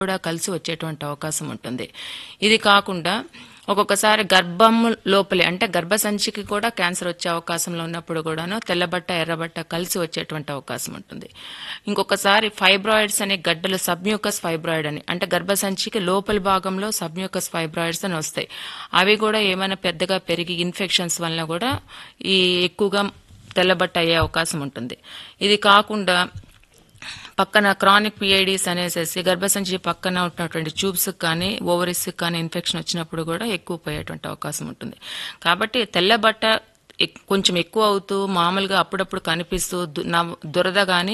కూడా కలిసి వచ్చేటువంటి అవకాశం ఉంటుంది ఇది కాకుండా ఒక్కొక్కసారి గర్భం లోపలే అంటే గర్భసంచికి కూడా క్యాన్సర్ వచ్చే అవకాశంలో ఉన్నప్పుడు కూడాను తెల్లబట్ట ఎర్రబట్ట కలిసి వచ్చేటువంటి అవకాశం ఉంటుంది ఇంకొకసారి ఫైబ్రాయిడ్స్ అనే గడ్డలు సబ్మ్యూకస్ ఫైబ్రాయిడ్ అని అంటే గర్భసంచికి లోపలి భాగంలో సబ్మ్యూకస్ ఫైబ్రాయిడ్స్ అని వస్తాయి అవి కూడా ఏమైనా పెద్దగా పెరిగి ఇన్ఫెక్షన్స్ వలన కూడా ఈ ఎక్కువగా తెల్లబట్ట అయ్యే అవకాశం ఉంటుంది ఇది కాకుండా పక్కన క్రానిక్ పిఐడిస్ అనేసేసి గర్భసంచి పక్కన ఉన్నటువంటి ట్యూబ్స్ కానీ ఓవరీస్ కానీ ఇన్ఫెక్షన్ వచ్చినప్పుడు కూడా ఎక్కువ పోయేటువంటి అవకాశం ఉంటుంది కాబట్టి తెల్లబట్ట ఎక్- కొంచెం ఎక్కువ అవుతూ మామూలుగా అప్పుడప్పుడు కనిపిస్తూ దు- నవ్- దురద కానీ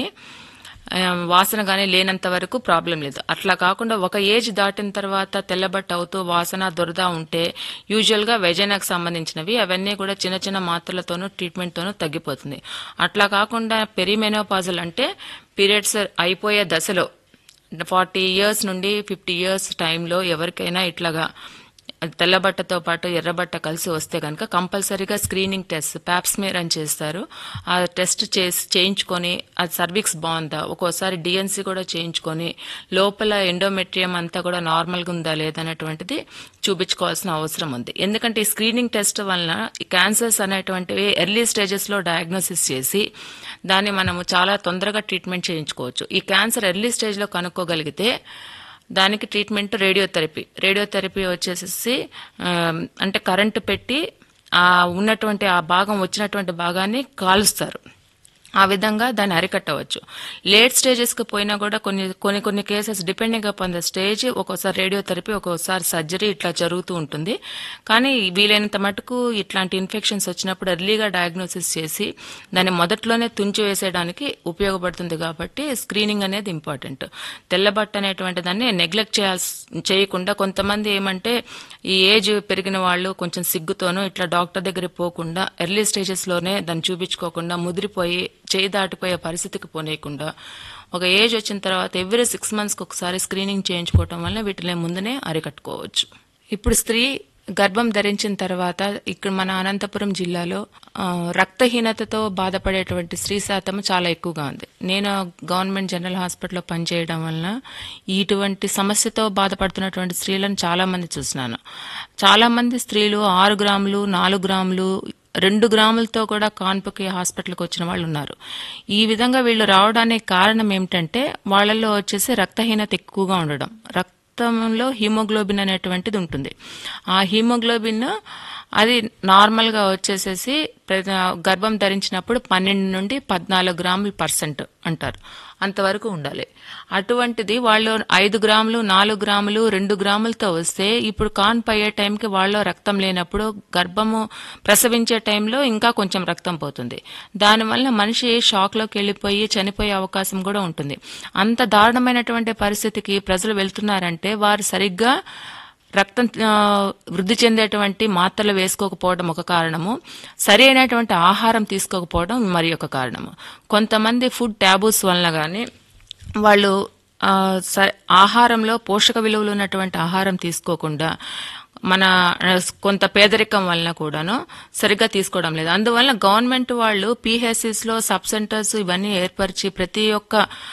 ఆ, వాసన కానీ లేనంత వరకు ప్రాబ్లం లేదు అట్లా కాకుండా ఒక ఏజ్ దాటిన తర్వాత తెల్లబట్ట అవుతూ వాసన దురద ఉంటే యూజువల్గా వెజైనాకు సంబంధించినవి అవన్నీ కూడా చిన్న చిన్న మాత్రలతోనూ ట్రీట్మెంట్తోనూ తగ్గిపోతుంది అట్లా కాకుండా పెరిమెనోపాజల్ అంటే పీరియడ్స్ అయిపోయే దశలో ఫార్టీ ఇయర్స్ నుండి ఫిఫ్టీ ఇయర్స్ టైంలో ఎవరికైనా ఇట్లాగా తెల్లబట్టతో పాటు ఎర్రబట్ట కలిసి వస్తే కనుక కంపల్సరీగా స్క్రీనింగ్ టెస్ట్ ప్యాప్స్మేర్ అని చేస్తారు ఆ టెస్ట్ చేసి చేయించుకొని అది సర్విక్స్ బాగుందా ఒక్కోసారి డిఎన్సీ కూడా చేయించుకొని లోపల ఎండోమెట్రియం అంతా కూడా నార్మల్గా ఉందా లేదనేటువంటిది చూపించుకోవాల్సిన అవసరం ఉంది ఎందుకంటే ఈ స్క్రీనింగ్ టెస్ట్ వలన ఈ క్యాన్సర్స్ అనేటువంటివి ఎర్లీ స్టేజెస్లో డయాగ్నోసిస్ చేసి దాన్ని మనము చాలా తొందరగా ట్రీట్మెంట్ చేయించుకోవచ్చు ఈ క్యాన్సర్ ఎర్లీ స్టేజ్లో కనుక్కోగలిగితే దానికి ట్రీట్మెంట్ రేడియోథెరపీ రేడియోథెరపీ వచ్చేసి ఆ, అంటే కరెంటు పెట్టి ఆ ఉన్నటువంటి ఆ భాగం వచ్చినటువంటి భాగాన్ని కాలుస్తారు ఆ విధంగా దాన్ని అరికట్టవచ్చు లేట్ స్టేజెస్కి పోయినా కూడా కొన్ని కొన్ని కొన్ని cases depending upon the stage ఒక్కోసారి రేడియోథెరపీ ఒక్కోసారి సర్జరీ ఇట్లా జరుగుతూ ఉంటుంది కానీ వీలైనంత మటుకు ఇట్లాంటి ఇన్ఫెక్షన్స్ వచ్చినప్పుడు ఎర్లీగా డయాగ్నోసిస్ చేసి దాన్ని మొదట్లోనే తుంచి వేసేయడానికి ఉపయోగపడుతుంది కాబట్టి స్క్రీనింగ్ అనేది ఇంపార్టెంట్ తెల్లబట్ట అనేటువంటి దాన్ని నెగ్లెక్ట్ చేయాల్సి చేయకుండా కొంతమంది ఏమంటే ఈ ఏజ్ పెరిగిన వాళ్ళు కొంచెం సిగ్గుతోనూ ఇట్లా డాక్టర్ దగ్గరికి పోకుండా ఎర్లీ స్టేజెస్లోనే దాన్ని చూపించుకోకుండా ముదిరిపోయి చేయి దాటిపోయే పరిస్థితికి పోనీయకుండా ఒక ఏజ్ వచ్చిన తర్వాత ఎవ్రీ సిక్స్ మంత్స్కి ఒకసారి స్క్రీనింగ్ చేయించుకోవటం వల్ల వీటిని ముందునే అరికట్టుకోవచ్చు ఇప్పుడు స్త్రీ గర్భం ధరించిన తర్వాత ఇక్కడ మన అనంతపురం జిల్లాలో ఆ, రక్తహీనతతో బాధపడేటువంటి స్త్రీ శాతం చాలా ఎక్కువగా ఉంది నేను గవర్నమెంట్ జనరల్ హాస్పిటల్లో పనిచేయడం వలన ఇటువంటి సమస్యతో బాధపడుతున్నటువంటి స్త్రీలను చాలా మంది చూసినాను చాలా మంది స్త్రీలు ఆరు గ్రాములు నాలుగు గ్రాములు రెండు గ్రాములతో కూడా కాన్పుకి హాస్పిటల్కి వచ్చిన వాళ్ళు ఉన్నారు ఈ విధంగా వీళ్ళు రావడానికి కారణం ఏమిటంటే వాళ్ళల్లో వచ్చేసి రక్తహీనత ఎక్కువగా ఉండడం రక్తంలో హీమోగ్లోబిన్ అనేటువంటిది ఉంటుంది ఆ హీమోగ్లోబిన్ అది నార్మల్గా వచ్చేసేసి ప్రతి- గర్భం ధరించినప్పుడు పన్నెండు నుండి పద్నాలుగు గ్రాములు పర్సెంట్ అంటారు అంతవరకు ఉండాలి అటువంటిది వాళ్ళు ఐదు గ్రాములు నాలుగు గ్రాములు రెండు గ్రాములతో వస్తే ఇప్పుడు కాన్పు అయ్యే టైంకి వాళ్ళలో రక్తం లేనప్పుడు గర్భము ప్రసవించే టైంలో ఇంకా కొంచెం రక్తం పోతుంది దానివల్ల మనిషి షాక్లోకి వెళ్ళిపోయి చనిపోయే అవకాశం కూడా ఉంటుంది అంత దారుణమైనటువంటి పరిస్థితికి ప్రజలు వెళ్తున్నారంటే వారు సరిగ్గా రక్తం ఆ, వృద్ధి చెందేటువంటి మాత్రలు వేసుకోకపోవడం ఒక కారణము సరి అయినటువంటి ఆహారం తీసుకోకపోవడం మరి ఒక కారణము కొంతమంది ఫుడ్ ట్యాబూస్ వలన కానీ వాళ్ళు ఆ, స- ఆహారంలో పోషక విలువలు ఉన్నటువంటి ఆహారం తీసుకోకుండా మన ఆ, కొంత పేదరికం వలన కూడాను సరిగ్గా తీసుకోవడం లేదు అందువల్ల గవర్నమెంట్ వాళ్ళు PHCs లో సబ్ సెంటర్స్ ఇవన్నీ ఏర్పరిచి ప్రతి ఒక్క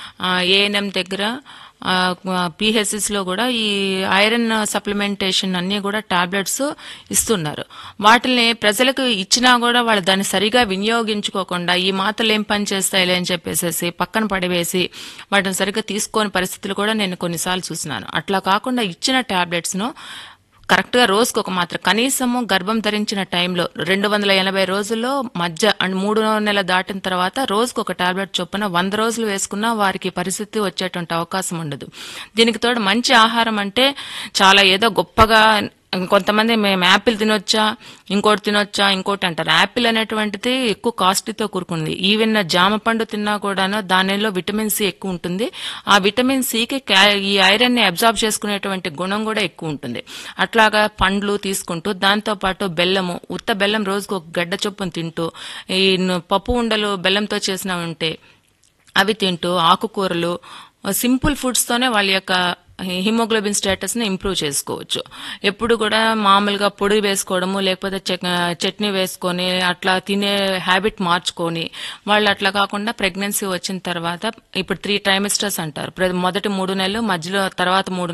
ఏఎన్ఎం దగ్గర పిహెచ్ఎస్ లో కూడా ఈ ఐరన్ సప్లిమెంటేషన్ అన్ని కూడా టాబ్లెట్స్ ఇస్తున్నారు వాటిని ప్రజలకు ఇచ్చినా కూడా వాళ్ళు దాన్ని సరిగా వినియోగించుకోకుండా ఈ మాత్రలు ఏం పని చేస్తాయిలే అని చెప్పేసి పక్కన పడివేసి వాటిని సరిగ్గా తీసుకోని పరిస్థితులు కూడా నేను కొన్నిసార్లు చూసినాను అట్లా కాకుండా ఇచ్చిన టాబ్లెట్స్ ను కరెక్ట్ గా రోజుకు ఒక మాత్ర కనీసము గర్భం ధరించిన టైంలో రెండు వందల ఎనభై రోజుల్లో మధ్య అండ్ మూడు నెలల దాటిన తర్వాత రోజుకు ఒక టాబ్లెట్ చొప్పున వంద రోజులు వేసుకున్నా వారికి పరిస్థితి వచ్చేటువంటి అవకాశం ఉండదు దీనికి తోడు మంచి ఆహారం అంటే చాలా ఏదో గొప్పగా కొంతమంది మేము యాపిల్ తినొచ్చా ఇంకోటి తినొచ్చా ఇంకోటి అంటారు యాపిల్ అనేటువంటిది ఎక్కువ కాస్ట్లీతో కూరుకుంది ఈవెన్ జామ పండు తిన్నా కూడాను దానిలో విటమిన్ సి ఎక్కువ ఉంటుంది ఆ విటమిన్ సికి ఈ ఐరన్ ని అబ్జార్బ్ చేసుకునేటువంటి గుణం కూడా ఎక్కువ ఉంటుంది అట్లాగా పండ్లు తీసుకుంటూ దాంతో పాటు బెల్లము ఉత్త బెల్లం రోజుకు ఒక గడ్డ చొప్పున తింటూ ఈ ను- పప్పు ఉండలు బెల్లంతో చేసినవి ఉంటే అవి తింటూ ఆకుకూరలు సింపుల్ ఫుడ్స్ తోనే వాళ్ళ యొక్క హిమోగ్లోబిన్ స్టేటస్ ని ఇంప్రూవ్ చేసుకోవచ్చు ఎప్పుడు కూడా మామూలుగా పొడి వేసుకోవడము లేకపోతే చెక్- చట్నీ వేసుకొని అట్లా తినే హ్యాబిట్ మార్చుకొని వాళ్ళు అట్లా కాకుండా ప్రెగ్నెన్సీ వచ్చిన తర్వాత ఇప్పుడు త్రీ ట్రైమిస్టర్స్ అంటారు ప్ర- మొదటి మూడు నెలలు మధ్యలో తర్వాత మూడు